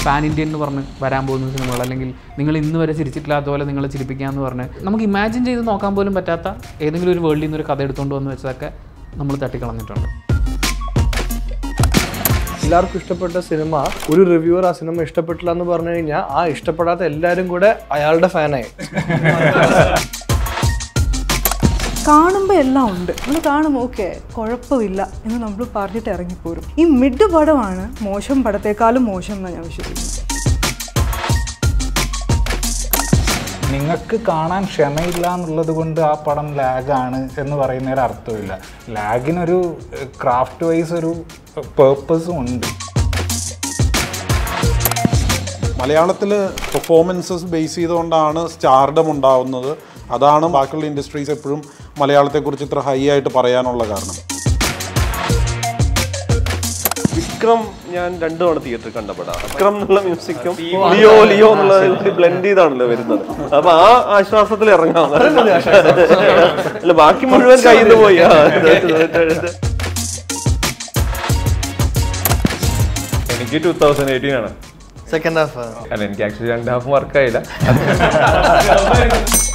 Pan Indian എന്ന് പറഞ്ഞ് വരാൻ പോകുന്ന സിനിമകൾ അല്ലെങ്കിൽ നിങ്ങൾ ഇന്ന് വരെ ചിരിച്ചിട്ടില്ലാത്ത പോലെ നിങ്ങളെ ചിരിപ്പിക്കാമെന്ന് പറഞ്ഞ് നമുക്ക് ഇമാജിൻ ചെയ്ത് നോക്കാൻ പോലും പറ്റാത്ത ഏതെങ്കിലും ഒരു വേൾഡിൽ നിന്ന് ഒരു കഥ എടുത്തുകൊണ്ട് വന്ന് വെച്ചതൊക്കെ നമ്മൾ തട്ടിക്കളഞ്ഞിട്ടുണ്ട് എല്ലാവർക്കും ഇഷ്ടപ്പെട്ട സിനിമ ഒരു റിവ്യൂവർ ആ സിനിമ ഇഷ്ടപ്പെട്ടില്ല എന്ന് പറഞ്ഞു കഴിഞ്ഞാൽ ആ ഇഷ്ടപ്പെടാത്ത എല്ലാവരും കൂടെ അയാളുടെ ഫാനായി കാണുമ്പോൾ എല്ലാം ഉണ്ട് നമ്മൾ കാണുമ്പോൾ ഓക്കെ കുഴപ്പമില്ല എന്ന് നമ്മൾ പറഞ്ഞിട്ട് ഇറങ്ങിപ്പോരും ഈ മിഡ് പടമാണ് മോശം പടത്തേക്കാളും മോശം എന്നാണ് ഞാൻ വിശ്വസിക്കുന്നത് നിങ്ങൾക്ക് കാണാൻ ക്ഷമയില്ല എന്നുള്ളത് കൊണ്ട് ആ പടം ലാഗാണ് എന്ന് പറയുന്നതിൽ അർത്ഥമില്ല ലാഗിനൊരു ക്രാഫ്റ്റ് വൈസ് ഒരു പേർപ്പസും ഉണ്ട് മലയാളത്തിൽ പെർഫോമൻസസ് ബേസ് ചെയ്തുകൊണ്ടാണ് സ്റ്റാർഡം ഉണ്ടാവുന്നത് അതാണ് ബാക്കിയുള്ള ഇൻഡസ്ട്രീസ് എപ്പോഴും മലയാളത്തെക്കുറിച്ച് ഇത്ര ഹൈ ആയിട്ട് പറയാനുള്ള കാരണം വിക്രം ഞാൻ രണ്ടു തവണ തിയേറ്ററിൽ കണ്ട പടമാണ് വിക്രം എന്നുള്ള മ്യൂസിക്കും ലിയോ ലിയോ എന്നുള്ള ബ്ലെൻഡ് ചെയ്താണല്ലോ വരുന്നത് അപ്പൊ ആ ആശ്വാസത്തിൽ ഇറങ്ങാം അല്ല ബാക്കി മുഴുവൻ കയ്യിൽ നിന്ന് പോയി ആ, ഇത്, ഇത്, ഇത്, ഇത്. എനിക്ക് ടൂ തൗസൻഡ് എയ്റ്റീൻ ആണ് സെക്കൻഡ് ഹാഫ് അല്ല എനിക്ക് ആക്ച്വലി രണ്ട് ഹാഫ് വർക്കായില്ല